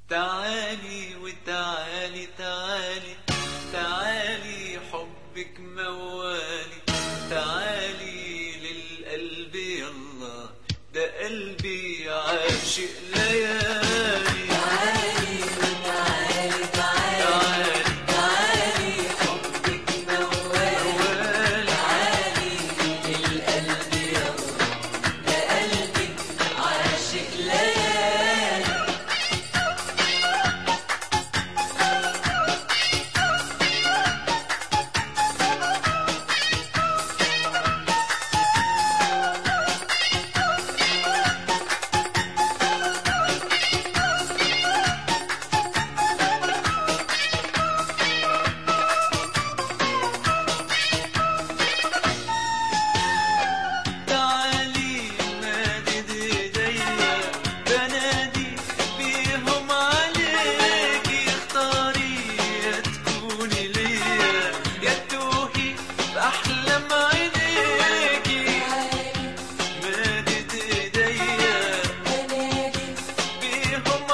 تعالي وتعالي تعالي تعالي حبك موالي تعالي للقلب يلا ده قلبي عاشق ليالي تعالي وتعالي تعالي تعالي تعالي حبك موال موالي تعالي للقلب يلا ده قلبي عاشق ليالي تعالي مادد ايديا بنادي بيهم عليكي اختاري يا تكوني ليا يا تتوهي بأحلام عينيكي مادد ايديا بنادي بيهم